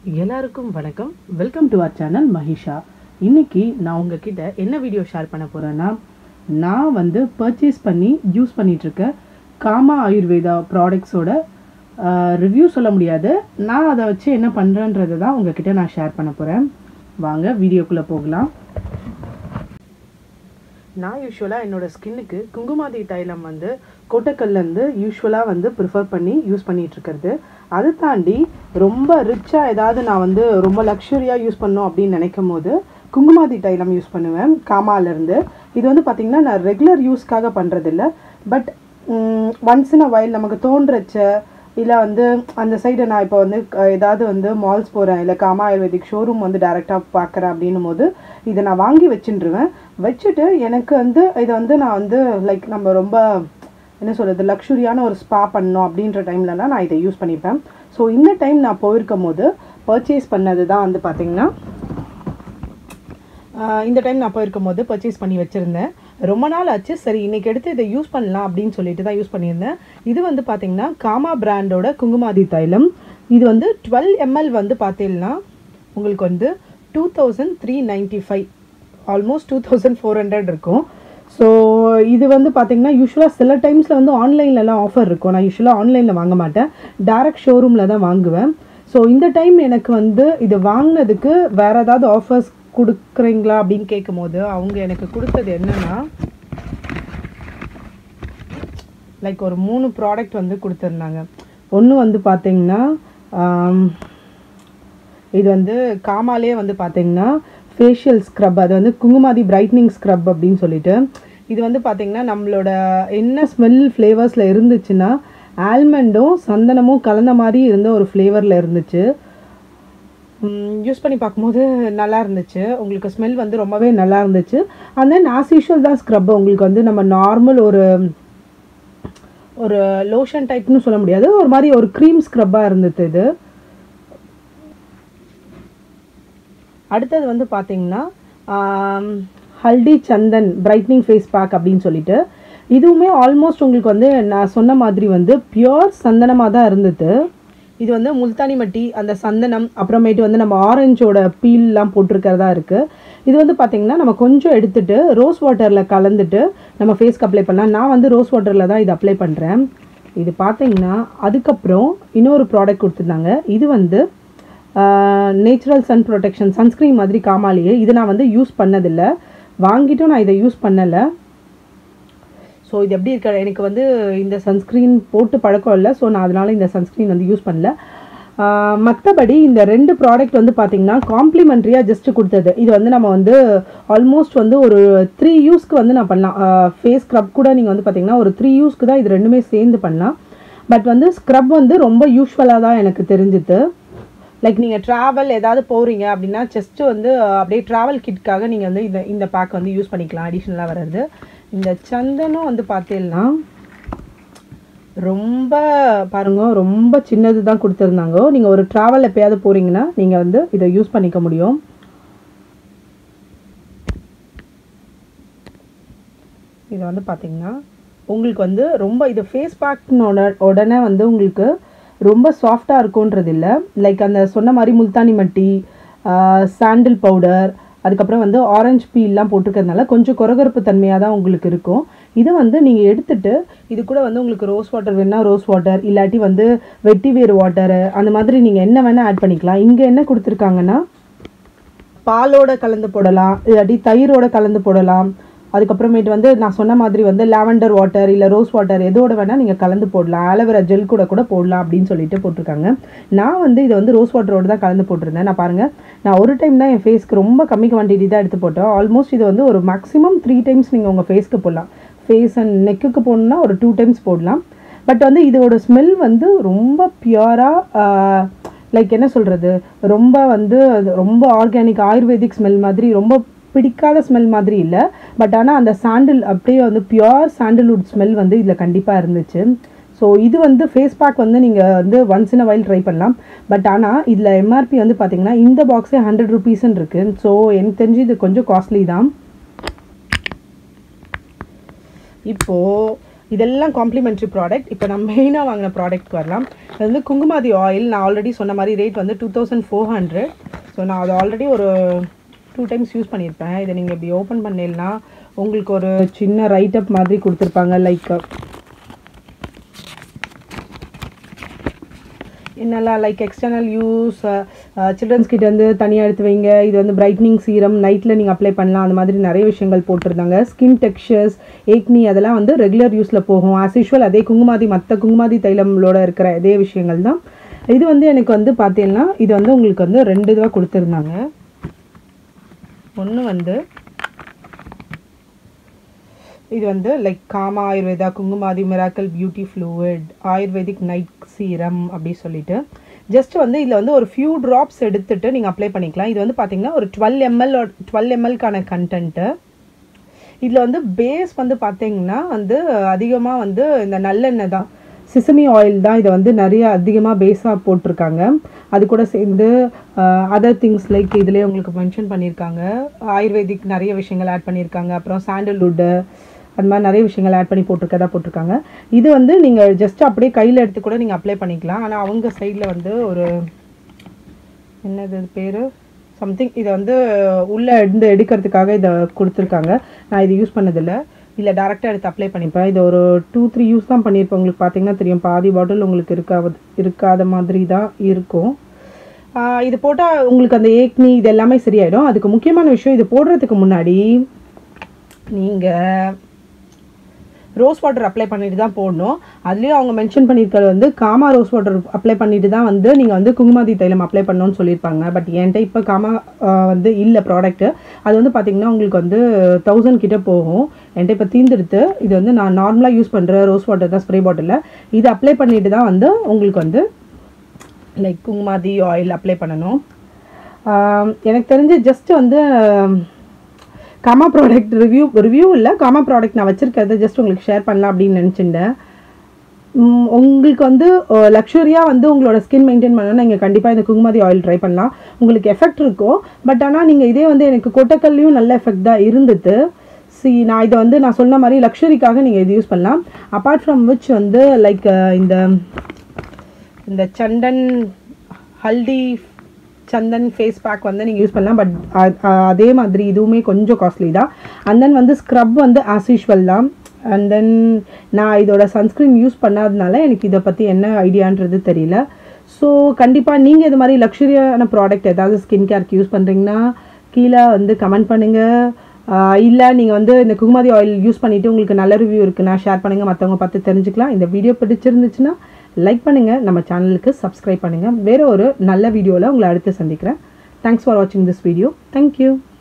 எல்லாருக்கும் வணக்கம் welcome to our channel Mahisha இன்னைக்கு நான் உங்ககிட்ட என்ன வீடியோ ஷேர் பண்ண போகிறேன்னா நான் வந்து பர்ச்சேஸ் பண்ணி யூஸ் பண்ணிட்டு இருக்க காமா ஆயுர்வேதா ப்ராடக்ட்ஸோட ரிவ்யூ சொல்ல முடியாது நான் அதை வச்சு என்ன பண்ணுறேன்றதை தான் உங்ககிட்ட நான் ஷேர் பண்ண போகிறேன் வாங்க வீடியோக்குள்ளே போகலாம் நான் யூஸ்வலாக என்னோட ஸ்கின்னுக்கு குங்குமாதி தைலம் வந்து கொட்டக்கல்லேருந்து யூஸ்வலாக வந்து ப்ரிஃபர் பண்ணி யூஸ் பண்ணிட்டு இருக்கிறது அதை தாண்டி ரொம்ப ரிச்சாக ஏதாவது நான் வந்து ரொம்ப லக்ஸுரியாக யூஸ் பண்ணோம் அப்படின்னு நினைக்கும் போது குங்குமாதி தைலம் யூஸ் பண்ணுவேன் காமாலேருந்து இது வந்து பார்த்திங்கன்னா நான் ரெகுலர் யூஸ்க்காக பண்ணுறதில்ல பட் ஒன்ஸ் இன் அ வயல் நமக்கு தோன்றச்ச இல்லை வந்து அந்த சைடு நான் இப்போ வந்து க- ஏதாவது வந்து மால்ஸ் போகிறேன் இல்லை காமா ஆயுர்வேதிக் ஷோரூம் வந்து டேரெக்டாக பார்க்குறேன் அப்படின்னும் போது இதை நான் வாங்கி வச்சுட்டுருவேன் வச்சுட்டு எனக்கு வந்து இதை வந்து நான் வந்து லைக் நம்ம ரொம்ப என்ன சொல்கிறது லக்ஸுரியான ஒரு ஸ்பா பண்ணோம் அப்படின்ற டைம்லலாம் நான் இதை யூஸ் பண்ணிப்பேன் ஸோ இந்த டைம் நான் போயிருக்கும் போது பர்ச்சேஸ் பண்ணது தான் வந்து பார்த்திங்கன்னா ஆஹ் இந்த டைம் நான் போயிருக்கும் போது பர்ச்சேஸ் பண்ணி வச்சுருந்தேன் ரொம்ப நாள் ஆச்சு சரி இன்னைக்கு எடுத்து இதை யூஸ் பண்ணலாம் அப்படின்னு சொல்லிட்டு தான் யூஸ் பண்ணியிருந்தேன் இது வந்து பார்த்தீங்கன்னா காமா பிராண்டோட குங்குமாதி தைலம் இது வந்து டுவெல் எம்எல் வந்து பார்த்தீங்கன்னா உங்களுக்கு வந்து two thousand three ninety five almost two thousand four hundred இருக்கும் ஸோ இது வந்து பார்த்தீங்கன்னா யூஸ்வலாக சில டைம்ஸில் வந்து ஆன்லைன்லலாம் ஆஃபர் இருக்கும் நான் யூஸ்வலாக ஆன்லைனில் வாங்க மாட்டேன் டேரக்ட் ஷோரூமில் தான் வாங்குவேன் ஸோ இந்த டைம் எனக்கு வந்து இது வாங்கினதுக்கு வேறு ஏதாவது ஆஃபர்ஸ் கொடுக்குறீங்களா அப்படின்னு கேட்கும்போது அவங்க எனக்கு கொடுத்தது என்னன்னா லைக் ஒரு மூணு ப்ராடக்ட் வந்து கொடுத்துருந்தாங்க ஒன்று வந்து பார்த்தீங்கன்னா ஆம், இது வந்து காமாலே வந்து பார்த்தீங்கன்னா ஃபேஷியல் ஸ்க்ரப் அது வந்து குங்குமாதி பிரைட்னிங் ஸ்க்ரப் அப்படின்னு சொல்லிட்டு இது வந்து பார்த்தீங்கன்னா நம்மளோட என்ன ஸ்மெல் ஃப்ளேவர்ஸில் இருந்துச்சுன்னா ஆல்மண்டும் சந்தனமும் கலந்த மாதிரி இருந்த ஒரு ஃப்ளேவரில் இருந்துச்சு யூஸ் பண்ணி பார்க்கும்போது நல்லா இருந்துச்சு உங்களுக்கு ஸ்மெல் வந்து ரொம்பவே நல்லா இருந்துச்சு அண்ட் தென் ஆஸ் யூஷுவல் தான் ஸ்க்ரப் உங்களுக்கு வந்து நம்ம நார்மல் ஒரு ஒரு லோஷன் டைப்னு சொல்ல முடியாது ஒரு மாதிரி ஒரு க்ரீம் ஸ்க்ரப்பாக இருந்தது இது அடுத்தது வந்து பார்த்தீங்கன்னா ஆம், haldi chandan brightening face pack அப்படின்னு சொல்லிட்டு இதுவுமே ஆல்மோஸ்ட் உங்களுக்கு வந்து நான் சொன்ன மாதிரி வந்து பியோர் சந்தனமாக தான் இருந்தது இது வந்து முல்தானி மட்டி அந்த சந்தனம் அப்புறமேட்டு வந்து நம்ம ஆரஞ்சோட பீல்லாம் போட்டிருக்கிறதா இருக்குது இது வந்து பார்த்திங்கன்னா நம்ம கொஞ்சம் எடுத்துட்டு ரோஸ் வாட்டரில் கலந்துட்டு நம்ம ஃபேஸ்க்கு அப்ளை பண்ணலாம் நான் வந்து ரோஸ் வாட்டரில் தான் இது அப்ளை பண்ணுறேன் இது பார்த்தீங்கன்னா அதுக்கப்புறம் இன்னொரு ப்ராடக்ட் கொடுத்துருந்தாங்க இது வந்து நேச்சுரல் சன் ப்ரொடெக்ஷன் சன்ஸ்க்ரீன் மாதிரி காமாலேயே இது நான் வந்து யூஸ் பண்ணதில்லை வாங்கிட்டும் நான் இதை யூஸ் பண்ணலை ஸோ இது எப்படி இருக்க எனக்கு வந்து இந்த சன்ஸ்க்ரீன் போட்டு பழக்கம் இல்லை ஸோ நான் அதனால் இந்த சன்ஸ்க்ரீன் வந்து யூஸ் பண்ணல ஆஹ் மற்றபடி இந்த ரெண்டு ப்ராடக்ட் வந்து பார்த்தீங்கன்னா காம்ப்ளிமெண்ட்ரியாக ஜஸ்ட் கொடுத்தது இது வந்து நம்ம வந்து ஆல்மோஸ்ட் வந்து ஒரு த்ரீ யூஸ்க்கு வந்து நான் பண்ணலாம் ஃபேஸ் ஸ்க்ரப் கூட நீங்கள் வந்து பார்த்தீங்கன்னா ஒரு த்ரீ யூஸ்க்கு தான் இது ரெண்டுமே சேர்ந்து பண்ணலாம் பட் வந்து ஸ்க்ரப் வந்து ரொம்ப யூஸ்ஃபுல்லாக தான் எனக்கு தெரிஞ்சுது லைக் நீங்கள் ட்ராவல் ஏதாவது போகிறீங்க அப்படின்னா ஜஸ்ட்டு வந்து அஹ், அப்படியே ட்ராவல் கிட்காக நீங்கள் வந்து இந்த இந்த பேக் வந்து யூஸ் பண்ணிக்கலாம் அடிஷ்னலாக வர்றது இந்த சந்தனம் வந்து பார்த்தீங்கன்னா ரொம்ப பாருங்க ரொம்ப சின்னது தான் கொடுத்துருந்தாங்க நீங்கள் ஒரு ட்ராவல் எப்பயாவது போகிறீங்கன்னா நீங்கள் வந்து இதை யூஸ் பண்ணிக்க முடியும் இது வந்து பார்த்தீங்கன்னா உங்களுக்கு வந்து ரொம்ப இது ஃபேஸ் பேக்னோட உடனே வந்து உங்களுக்கு ரொம்ப சாஃப்டாக இருக்கும்ன்றது இல்லை லைக் அந்த சொன்ன மாதிரி முல்தானி மட்டி சாண்டில் பவுடர் அதுக்கப்புறம் வந்து ஆரஞ்சு பீல்லாம் போட்டிருக்கறதுனால கொஞ்சம் கொரகொரப்பு தன்மையாக தான் உங்களுக்கு இருக்கும் இது வந்து நீங்கள் எடுத்துட்டு இது கூட வந்து உங்களுக்கு ரோஸ் வாட்டர் வேணா ரோஸ் வாட்டர் இல்லாட்டி வந்து வெட்டி வேர் வாட்டரு அந்த மாதிரி நீங்கள் என்ன வேணால் ஆட் பண்ணிக்கலாம் இங்கே என்ன கொடுத்துருக்காங்கன்னா பாலோட கலந்து போடலாம் இல்லாட்டி தயிரோட கலந்து போடலாம் அதுக்கப்புறமேட்டு வந்து நான் சொன்ன மாதிரி வந்து லாவெண்டர் வாட்டர் இல்லை ரோஸ் வாட்டர் எதோட வேணால் நீங்கள் கலந்து போடலாம் ஆலோவேரா ஜெல் கூட கூட போடலாம் அப்படின்னு சொல்லிட்டு போட்டிருக்காங்க நான் வந்து இதை வந்து ரோஸ் வாட்டரோட தான் கலந்து போட்டிருந்தேன் நான் பாருங்கள் நான் ஒரு டைம் தான் என் ஃபேஸ்க்கு ரொம்ப கம்மி குவான்டிட்டி தான் எடுத்து போட்டேன் ஆல்மோஸ்ட் இது வந்து ஒரு மேக்ஸிமம் த்ரீ டைம்ஸ் நீங்கள் உங்கள் ஃபேஸ்க்கு போடலாம் ஃபேஸ் அண்ட் நெக்குக்கு போடணும்னா ஒரு டூ டைம்ஸ் போடலாம் பட் வந்து இதோட ஸ்மெல் வந்து ரொம்ப பியூராக லைக் என்ன சொல்கிறது ரொம்ப வந்து அது ரொம்ப ஆர்கானிக் ஆயுர்வேதிக் ஸ்மெல் மாதிரி ரொம்ப பிடிக்காத ஸ்மெல் மாதிரி இல்லை பட் ஆனால் அந்த சாண்டில் அப்படியே வந்து பியூர் சாண்டில்வுட் ஸ்மெல் வந்து இதில் கண்டிப்பாக இருந்துச்சு ஸோ இது வந்து ஃபேஸ் பேக் வந்து நீங்கள் வந்து once in a while try பண்ணலாம் பட் ஆனால் இதில் எம்ஆர்பி வந்து பார்த்தீங்கன்னா இந்த பாக்ஸே ஹண்ட்ரட் ருபீஸ்ன்னு இருக்குது ஸோ எனக்கு தெரிஞ்சு இது கொஞ்சம் காஸ்ட்லி தான் இப்போது இதெல்லாம் காம்ப்ளிமெண்ட்ரி ப்ராடக்ட் இப்போ நம்ம மெயினாக வாங்கின ப்ராடக்ட் வரலாம் அது வந்து குங்குமாதி ஆயில் நான் ஆல்ரெடி சொன்ன மாதிரி ரேட் வந்து two thousand four hundred so நான் அதை ஆல்ரெடி ஒரு டூ டைம்ஸ் யூஸ் பண்ணியிருப்பேன் இதை நீங்கள் இப்படி ஓப்பன் பண்ணிடனா உங்களுக்கு ஒரு சின்ன ரைட் அப் மாதிரி கொடுத்துருப்பாங்க லைக் என்னெல்லாம் லைக் எக்ஸ்டர்னல் யூஸ் சில்ட்ரன்ஸ் கிட்ட வந்து தனியாக எடுத்து வைங்க இது வந்து பிரைட்னிங் சீரம் நைட்டில் நீங்கள் அப்ளை பண்ணலாம் அந்த மாதிரி நிறைய விஷயங்கள் போட்டிருந்தாங்க ஸ்கின் டெக்ஸ்சர்ஸ் ஏக்னி அதெல்லாம் வந்து ரெகுலர் யூஸில் போகும் ஆஸ் யூஷுவல் அதே குங்குமாதி மற்ற குங்குமாதி தைலங்களோட இருக்கிற இதே விஷயங்கள் தான் இது வந்து எனக்கு வந்து பார்த்தீங்கன்னா இது வந்து உங்களுக்கு வந்து ரெண்டு இதுவாக கொடுத்துருந்தாங்க ஒன்று வந்து இது வந்து like Kama Ayurveda Kumkumadi miracle beauty fluid ayurvedic night serum அப்படி சொல்லிட்டு ஜஸ்ட் வந்து இதில் வந்து ஒரு ஃபியூ ட்ராப்ஸ் எடுத்துட்டு நீங்கள் அப்ளை பண்ணிக்கலாம் இது வந்து பார்த்தீங்கன்னா ஒரு டுவெல் எம்எல் டுவெல் எம்எல்கான கண்டென்ட்டு இதில் வந்து பேஸ் வந்து பார்த்தீங்கன்னா வந்து அதிகமாக வந்து இந்த நல்லெண்ணெய் தான் சிசமி ஆயில் தான் இதை வந்து நிறைய அதிகமாக பேஸாக போட்டிருக்காங்க அது கூட சேர்ந்து அதர் திங்ஸ் லைக் இதுலேயே உங்களுக்கு மென்ஷன் பண்ணியிருக்காங்க ஆயுர்வேதிக் நிறைய விஷயங்கள் ஆட் பண்ணியிருக்காங்க அப்புறம் சாண்டல்வுட்டு அந்த மாதிரி நிறைய விஷயங்கள் ஆட் பண்ணி போட்டிருக்கதா போட்டிருக்காங்க இது வந்து நீங்கள் ஜஸ்ட் அப்படியே கையில் எடுத்து கூட நீங்கள் அப்ளை பண்ணிக்கலாம் ஆனால் அவங்க சைடில் வந்து ஒரு என்னது பேர் சம்திங் இதை வந்து உள்ளே இருந்து எடுக்கிறதுக்காக இதை கொடுத்துருக்காங்க நான் இது யூஸ் பண்ணதில்லை இல்லை டேரெக்டாக எடுத்து அப்ளை பண்ணிப்பேன் இது ஒரு டூ த்ரீ யூஸ் தான் பண்ணியிருப்பேன் உங்களுக்கு பார்த்தீங்கன்னா தெரியும் பாதி பாட்டில் உங்களுக்கு இருக்காது இருக்காத மாதிரி தான் இருக்கும் ஆஹ் இது போட்டால் உங்களுக்கு அந்த ஏக்னி இது எல்லாமே சரியாயிடும் அதுக்கு முக்கியமான விஷயம் இது போடுறதுக்கு முன்னாடி நீங்கள் ரோஸ் வாட்டர் அப்ளை பண்ணிட்டு தான் போடணும் அதுலேயும் அவங்க மென்ஷன் பண்ணியிருக்கிறது வந்து காமா ரோஸ் வாட்டர் அப்ளை பண்ணிட்டு தான் வந்து நீங்கள் வந்து குங்குமாதி தைலம் அப்ளை பண்ணணும்னு சொல்லியிருப்பாங்க பட் என்கிட்ட இப்போ காமா ஆஹ், வந்து இல்லை ப்ராடக்ட்டு அது வந்து பார்த்தீங்கன்னா உங்களுக்கு வந்து தௌசண்ட் கிட்ட போகும் என்கிட்ட இப்போ தீந்துடுத்து இது வந்து நான் நார்மலாக யூஸ் பண்ணுற ரோஸ் வாட்டர் தான் ஸ்ப்ரே பாட்டிலில் இது அப்ளை பண்ணிட்டு தான் வந்து உங்களுக்கு வந்து லைக் குங்குமாதி ஆயில் அப்ளை பண்ணணும் ஆம், எனக்கு தெரிஞ்சு ஜஸ்ட் வந்து ஆம், காமா ப்ராடக்ட் ரிவ்யூ ரிவ்யூ இல்லை காமா ப்ராடக்ட் நான் வச்சுருக்கிறத ஜஸ்ட் உங்களுக்கு ஷேர் பண்ணலாம் அப்படின்னு நினச்சிட்டேன் ம், உங்களுக்கு வந்து லக்ஸுரியாக வந்து உங்களோட ஸ்கின் மெயின்டைன் பண்ணணும்னா நீங்கள் கண்டிப்பாக இந்த குங்குமாதி ஆயில் ட்ரை பண்ணலாம் உங்களுக்கு எஃபெக்ட் இருக்கும் பட் ஆனால் நீங்கள் இதே வந்து எனக்கு கொட்டக்கல்லையும் நல்ல எஃபெக்ட் தான் இருந்தது சி நான் இதை வந்து நான் சொன்ன மாதிரி லக்ஸுரிக்காக நீங்கள் இது யூஸ் பண்ணலாம் அப்பார்ட் ஃப்ரம் விச் வந்து லைக் இந்த இந்த சந்தன் ஹல்தி சந்தன் ஃபேஸ் பேக் வந்து நீங்கள் யூஸ் பண்ணலாம் பட் அதே மாதிரி இதுவுமே கொஞ்சம் காஸ்ட்லி தான் அண்ட் தென் வந்து ஸ்க்ரப் வந்து ஆஸ் யூஷுவல் தான் அண்ட் தென் நான் இதோட சன்ஸ்க்ரீன் யூஸ் பண்ணாதனால எனக்கு இதை பற்றி என்ன ஐடியான்றது தெரியல ஸோ கண்டிப்பாக நீங்கள் இது மாதிரி லக்ஸரியான ப்ராடக்ட் ஏதாவது ஸ்கின் கேருக்கு யூஸ் பண்ணுறீங்கன்னா கீழே வந்து கமெண்ட் பண்ணுங்கள் இல்லை நீங்கள் வந்து இந்த குங்குமாதி ஆயில் யூஸ் பண்ணிவிட்டு உங்களுக்கு நல்ல ரிவ்யூ இருக்குன்னா ஷேர் பண்ணுங்கள் மற்றவங்க பார்த்து தெரிஞ்சுக்கலாம் இந்த வீடியோ பிடிச்சிருந்துச்சுன்னா லைக் பண்ணுங்கள் நம்ம சேனலுக்கு சப்ஸ்கிரைப் பண்ணுங்கள் வேறு ஒரு நல்ல வீடியோவில் உங்களை அடுத்து சந்திக்கிறேன் தேங்க்ஸ் ஃபார் வாட்சிங் திஸ் வீடியோ தேங்க்யூ